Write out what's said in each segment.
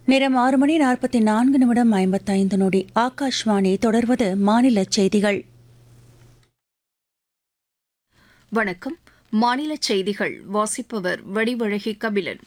நேரம் ஆறு மணி நாற்பத்தி நான்கு நிமிடம் ஐம்பத்தைந்து நொடி ஆகாஷ்வாணி தொடர்வது மாநில செய்திகள் வணக்கம் மாநில செய்திகள் வாசிப்பவர் வடிவழகி கபிலன்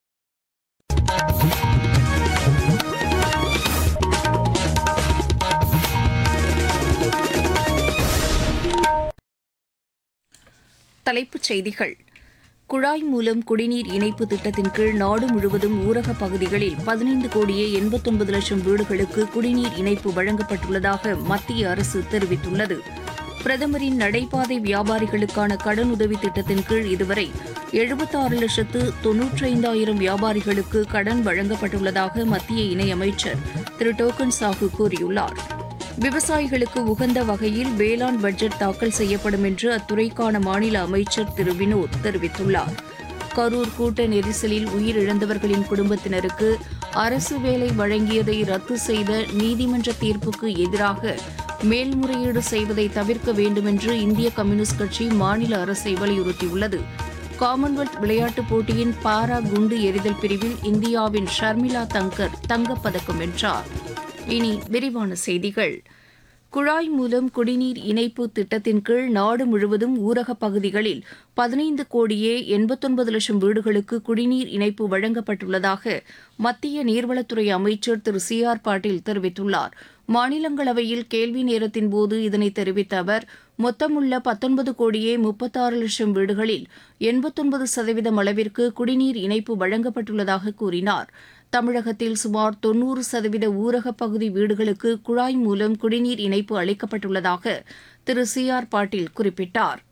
தலைப்புச் செய்திகள் குழாய் மூலம் குடிநீர் இணைப்பு திட்டத்தின் கீழ் நாடு முழுவதும் ஊரகப் பகுதிகளில் பதினைந்து கோடியே எண்பத்தொன்பது லட்சம் வீடுகளுக்கு குடிநீர் இணைப்பு வழங்கப்பட்டுள்ளதாக மத்திய அரசு தெரிவித்துள்ளது பிரதமரின் நடைபாதை வியாபாரிகளுக்கான கடனுதவி திட்டத்தின் கீழ் இதுவரை எழுபத்தாறு லட்சத்து தொன்னூற்றைந்தாயிரம் வியாபாரிகளுக்கு கடன் வழங்கப்பட்டுள்ளதாக மத்திய இணையமைச்சர் திரு டோக்கன் சாஹு கூறியுள்ளார் விவசாயிகளுக்கு உகந்த வகையில் வேளாண் பட்ஜெட் தாக்கல் செய்யப்படும் என்று அத்துறைக்கான மாநில அமைச்சர் திரு வினோத் தெரிவித்துள்ளார் கரூர் கூட்ட நெரிசலில் உயிரிழந்தவர்களின் குடும்பத்தினருக்கு அரசு வேலை வழங்கியதை ரத்து செய்த நீதிமன்ற தீர்ப்புக்கு எதிராக மேல்முறையீடு செய்வதை தவிர்க்க வேண்டுமென்று இந்திய கம்யூனிஸ்ட் கட்சி மாநில அரசை வலியுறுத்தியுள்ளது காமன்வெல்த் விளையாட்டுப் போட்டியின் பாரா குண்டு எறிதல் பிரிவில் இந்தியாவின் ஷர்மிளா தங்கர் தங்கப்பதக்கம் வென்றார் இனி விரிவான செய்திகள் குழாய் மூலம் குடிநீர் இணைப்பு திட்டத்தின் கீழ் நாடு முழுவதும் ஊரகப் பகுதிகளில் பதினைந்து கோடியே எண்பத்தொன்பது லட்சம் வீடுகளுக்கு குடிநீர் இணைப்பு வழங்கப்பட்டுள்ளதாக மத்திய நீர்வளத்துறை அமைச்சர் திரு சி ஆர் பாட்டீல் தெரிவித்துள்ளார் மாநிலங்களவையில் கேள்வி நேரத்தின் போது இதனை தெரிவித்த அவர் மொத்தமுள்ள பத்தொன்பது கோடியே முப்பத்தாறு லட்சம் வீடுகளில் எண்பத்தொன்பது சதவீதம் அளவிற்கு குடிநீர் இணைப்பு வழங்கப்பட்டுள்ளதாக கூறினார் தமிழகத்தில் சுமார் தொன்னூறு சதவீத ஊரகப் பகுதி வீடுகளுக்கு குழாய் மூலம் குடிநீர் இணைப்பு அளிக்கப்பட்டுள்ளதாக திரு சி ஆர் பாட்டீல் குறிப்பிட்டார்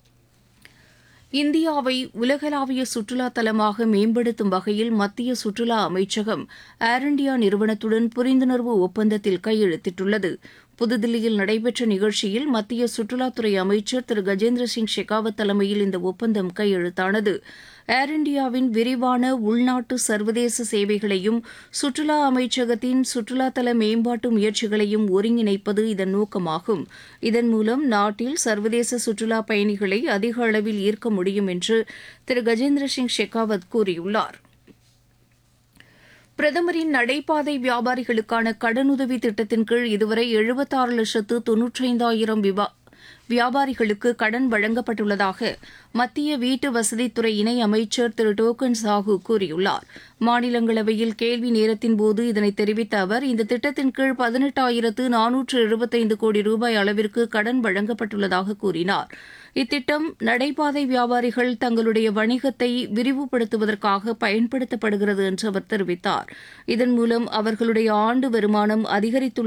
இந்தியாவை உலகளாவிய சுற்றுலா தலமாக மேம்படுத்தும் வகையில் மத்திய சுற்றுலா அமைச்சகம் ஏர் இண்டியா நிறுவனத்துடன் புரிந்துணர்வு ஒப்பந்தத்தில் கையெழுத்திட்டுள்ளது புதுதில்லியில் நடைபெற்ற நிகழ்ச்சியில் மத்திய சுற்றுலாத்துறை அமைச்சர் திரு கஜேந்திர சிங் ஷெகாவத் தலைமையில் இந்த ஒப்பந்தம் கையெழுத்தானது ஏர் இண்டியாவின் விரிவான உள்நாட்டு சர்வதேச சேவைகளையும் சுற்றுலா அமைச்சகத்தின் சுற்றுலாத்தல மேம்பாட்டு முயற்சிகளையும் ஒருங்கிணைப்பது இதன் நோக்கமாகும் இதன் மூலம் நாட்டில் சர்வதேச சுற்றுலா பயணிகளை அதிக அளவில் ஈர்க்க முடியும் என்று திரு கஜேந்திர சிங் ஷெகாவத் கூறியுள்ளார் பிரதமரின் நடைபாதை வியாபாரிகளுக்கான கடனுதவி திட்டத்தின் கீழ் இதுவரை எழுபத்தாறு லட்சத்து தொன்னூற்றைந்தாயிரம் விவா வியாபாரிகளுக்கு கடன் வழங்கப்பட்டுள்ளதாக மத்திய வீட்டு வசதித்துறை இணை அமைச்சர் திரு டோக்கன் சாஹூ கூறியுள்ளார் மாநிலங்களவையில் கேள்வி நேரத்தின் போது இதனை தெரிவித்த அவர் இந்த திட்டத்தின் கீழ் பதினெட்டாயிரத்து நானூற்று எழுபத்தைந்து கோடி ரூபாய் அளவிற்கு கடன் வழங்கப்பட்டுள்ளதாக கூறினார் இத்திட்டம் நடைபாதை வியாபாரிகள் தங்களுடைய வணிகத்தை விரிவுபடுத்துவதற்காக பயன்படுத்தப்படுகிறது என்று அவர் தெரிவித்தார் இதன் மூலம் அவர்களுடைய ஆண்டு வருமானம் அதிகரித்துள்ள